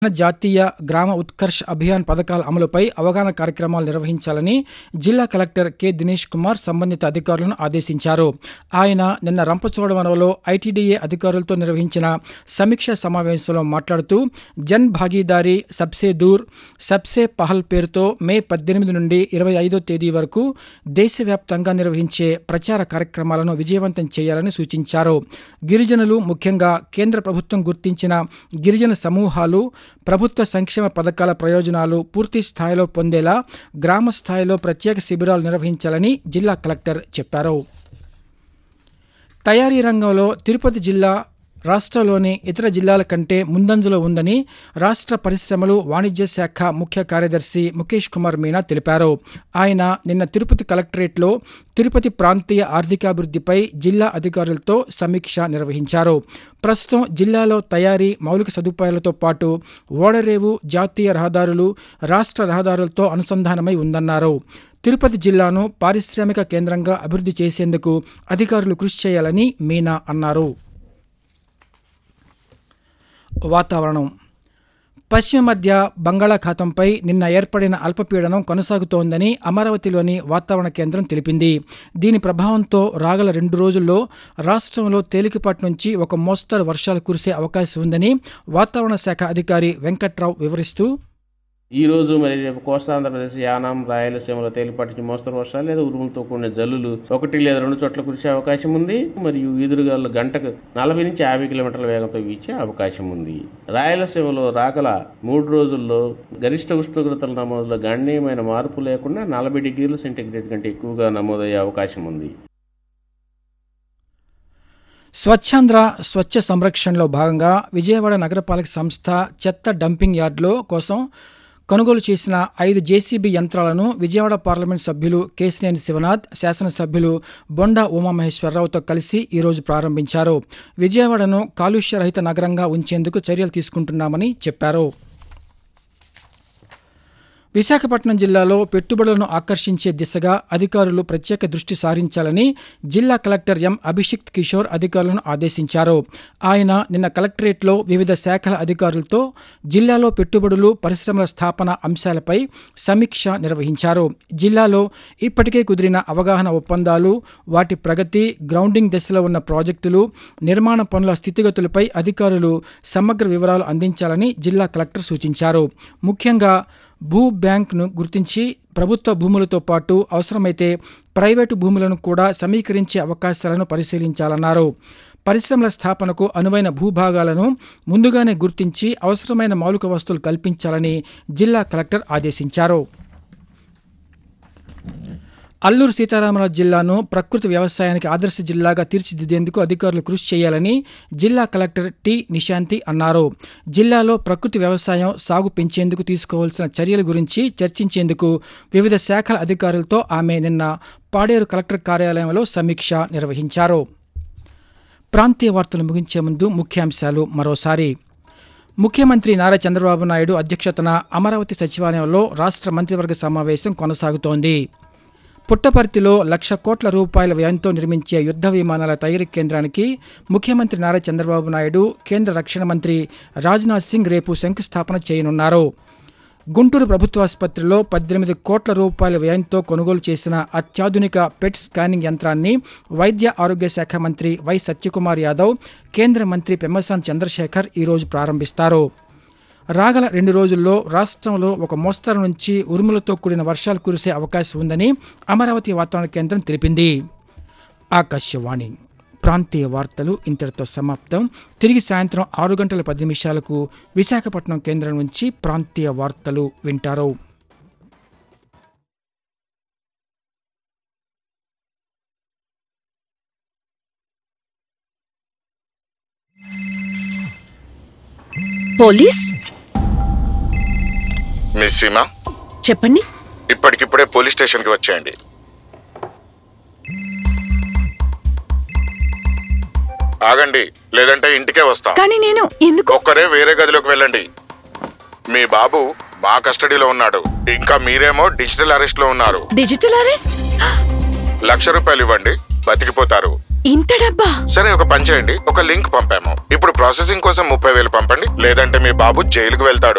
జాతీయ గ్రామ ఉత్కర్ష్ అభియాన్ పథకాల అమలుపై అవగాహన కార్యక్రమాలు నిర్వహించాలని జిల్లా కలెక్టర్ కె దినేష్ కుమార్ సంబంధిత అధికారులను ఆదేశించారు ఆయన నిన్న రంపచోడవరంలో ఐటీడీఏ అధికారులతో నిర్వహించిన సమీక్షా సమావేశంలో మాట్లాడుతూ జన్ భాగీదారీ సబ్సే దూర్ సబ్సే పహల్ పేరుతో మే పద్దెనిమిది నుండి ఇరవై ఐదో తేదీ వరకు దేశవ్యాప్తంగా నిర్వహించే ప్రచార కార్యక్రమాలను విజయవంతం చేయాలని సూచించారు గిరిజనులు ముఖ్యంగా కేంద్ర ప్రభుత్వం గుర్తించిన గిరిజన సమూహాలు ప్రభుత్వ సంక్షేమ పథకాల ప్రయోజనాలు పూర్తి స్థాయిలో పొందేలా గ్రామ స్థాయిలో ప్రత్యేక శిబిరాలు నిర్వహించాలని జిల్లా కలెక్టర్ చెప్పారు తయారీ రంగంలో తిరుపతి జిల్లా రాష్ట్రంలోని ఇతర జిల్లాల కంటే ముందంజలో ఉందని రాష్ట్ర పరిశ్రమలు వాణిజ్య శాఖ ముఖ్య కార్యదర్శి ముఖేష్ కుమార్ మీనా తెలిపారు ఆయన నిన్న తిరుపతి కలెక్టరేట్లో తిరుపతి ప్రాంతీయ ఆర్థికాభివృద్ధిపై జిల్లా అధికారులతో సమీక్ష నిర్వహించారు ప్రస్తుతం జిల్లాలో తయారీ మౌలిక సదుపాయాలతో పాటు ఓడరేవు జాతీయ రహదారులు రాష్ట్ర రహదారులతో అనుసంధానమై ఉందన్నారు తిరుపతి జిల్లాను పారిశ్రామిక కేంద్రంగా అభివృద్ధి చేసేందుకు అధికారులు కృషి చేయాలని మీనా అన్నారు వాతావరణం పశ్చిమ మధ్య బంగాళాఖాతంపై నిన్న ఏర్పడిన అల్పపీడనం కొనసాగుతోందని అమరావతిలోని వాతావరణ కేంద్రం తెలిపింది దీని ప్రభావంతో రాగల రెండు రోజుల్లో రాష్ట్రంలో తేలికపాటి నుంచి ఒక మోస్తరు వర్షాలు కురిసే అవకాశం ఉందని వాతావరణ శాఖ అధికారి వెంకట్రావు వివరిస్తూ ఈ రోజు మరి రేపు కోస్తాంధ్రప్రదేశ్ యానాం రాయలసీమలో తేలిపాటి నుంచి మోస్తరు వర్షాలు లేదా ఉరుములతో కూడిన జల్లులు ఒకటి లేదా రెండు చోట్ల కురిసే అవకాశం ఉంది మరియు ఈదురుగాలు గంటకు నలభై నుంచి యాభై కిలోమీటర్ల వేగంతో వీచే అవకాశం ఉంది రాయలసీమలో రాగల మూడు రోజుల్లో గరిష్ట ఉష్ణోగ్రతల నమోదులో గణనీయమైన మార్పు లేకుండా నలభై డిగ్రీల సెంటీగ్రేడ్ కంటే ఎక్కువగా నమోదయ్యే అవకాశం ఉంది స్వచ్ఛాంధ్ర స్వచ్ఛ సంరక్షణలో భాగంగా విజయవాడ నగరపాలక సంస్థ చెత్త డంపింగ్ యార్డులో కోసం కొనుగోలు చేసిన ఐదు జేసీబీ యంత్రాలను విజయవాడ పార్లమెంట్ సభ్యులు కేసినేని శివనాథ్ శాసనసభ్యులు బొండా ఉమామహేశ్వరరావుతో కలిసి ఈరోజు ప్రారంభించారు విజయవాడను కాలుష్య రహిత నగరంగా ఉంచేందుకు చర్యలు తీసుకుంటున్నామని చెప్పారు విశాఖపట్నం జిల్లాలో పెట్టుబడులను ఆకర్షించే దిశగా అధికారులు ప్రత్యేక దృష్టి సారించాలని జిల్లా కలెక్టర్ ఎం అభిషిక్త్ కిషోర్ అధికారులను ఆదేశించారు ఆయన నిన్న కలెక్టరేట్లో వివిధ శాఖల అధికారులతో జిల్లాలో పెట్టుబడులు పరిశ్రమల స్థాపన అంశాలపై సమీక్ష నిర్వహించారు జిల్లాలో ఇప్పటికే కుదిరిన అవగాహన ఒప్పందాలు వాటి ప్రగతి గ్రౌండింగ్ దశలో ఉన్న ప్రాజెక్టులు నిర్మాణ పనుల స్థితిగతులపై అధికారులు సమగ్ర వివరాలు అందించాలని జిల్లా కలెక్టర్ సూచించారు ముఖ్యంగా భూ బ్యాంక్ను గుర్తించి ప్రభుత్వ భూములతో పాటు అవసరమైతే ప్రైవేటు భూములను కూడా సమీకరించే అవకాశాలను పరిశీలించాలన్నారు పరిశ్రమల స్థాపనకు అనువైన భూభాగాలను ముందుగానే గుర్తించి అవసరమైన మౌలిక వస్తువులు కల్పించాలని జిల్లా కలెక్టర్ ఆదేశించారు అల్లూరు సీతారామరాజు జిల్లాను ప్రకృతి వ్యవసాయానికి ఆదర్శ జిల్లాగా తీర్చిదిద్దేందుకు అధికారులు కృషి చేయాలని జిల్లా కలెక్టర్ టి నిశాంతి అన్నారు జిల్లాలో ప్రకృతి వ్యవసాయం సాగు పెంచేందుకు తీసుకోవాల్సిన చర్యల గురించి చర్చించేందుకు వివిధ శాఖల అధికారులతో ఆమె నిన్న పాడేరు కలెక్టర్ కార్యాలయంలో సమీక్ష నిర్వహించారు ప్రాంతీయ వార్తలు ముగించే ముందు ముఖ్యాంశాలు మరోసారి ముఖ్యమంత్రి నారా చంద్రబాబు నాయుడు అధ్యక్షతన అమరావతి సచివాలయంలో రాష్ట్ర మంత్రివర్గ సమావేశం కొనసాగుతోంది పుట్టపర్తిలో లక్ష కోట్ల రూపాయల వ్యయంతో నిర్మించే యుద్ధ విమానాల తయారీ కేంద్రానికి ముఖ్యమంత్రి నారా చంద్రబాబు నాయుడు కేంద్ర రక్షణ మంత్రి రాజ్నాథ్ సింగ్ రేపు శంకుస్థాపన చేయనున్నారు గుంటూరు ప్రభుత్వాసుపత్రిలో పద్దెనిమిది కోట్ల రూపాయల వ్యయంతో కొనుగోలు చేసిన అత్యాధునిక పెట్ స్కానింగ్ యంత్రాన్ని వైద్య ఆరోగ్య శాఖ మంత్రి వై సత్యకుమార్ యాదవ్ కేంద్ర మంత్రి పెమ్మసాని చంద్రశేఖర్ ఈరోజు ప్రారంభిస్తారు రాగల రెండు రోజుల్లో రాష్ట్రంలో ఒక మోస్తరు నుంచి ఉరుములతో కూడిన వర్షాలు కురిసే అవకాశం ఉందని అమరావతి వాతావరణ కేంద్రం తెలిపింది ఆకాశవాణి ప్రాంతీయ వార్తలు ఇంతటితో సమాప్తం తిరిగి సాయంత్రం ఆరు గంటల పది నిమిషాలకు విశాఖపట్నం కేంద్రం నుంచి ప్రాంతీయ వార్తలు వింటారు పోలీస్ మిస్ సీమా చెప్పండి ఇప్పటికిప్పుడే పోలీస్ స్టేషన్కి వచ్చేయండి ఆగండి లేదంటే ఇంటికే వస్తాం కానీ నేను ఎందుకు ఒక్కరే వేరే గదిలోకి వెళ్ళండి మీ బాబు మా కస్టడీలో ఉన్నాడు ఇంకా మీరేమో డిజిటల్ అరెస్ట్ లో ఉన్నారు డిజిటల్ అరెస్ట్ లక్ష రూపాయలు ఇవ్వండి బతికిపోతారు ఇంత డబ్బా సరే ఒక పని చేయండి ఒక లింక్ పంపాము ఇప్పుడు ప్రాసెసింగ్ కోసం ముప్పై వేలు పంపండి లేదంటే మీ బాబు జైలుకు వెళ్తాడు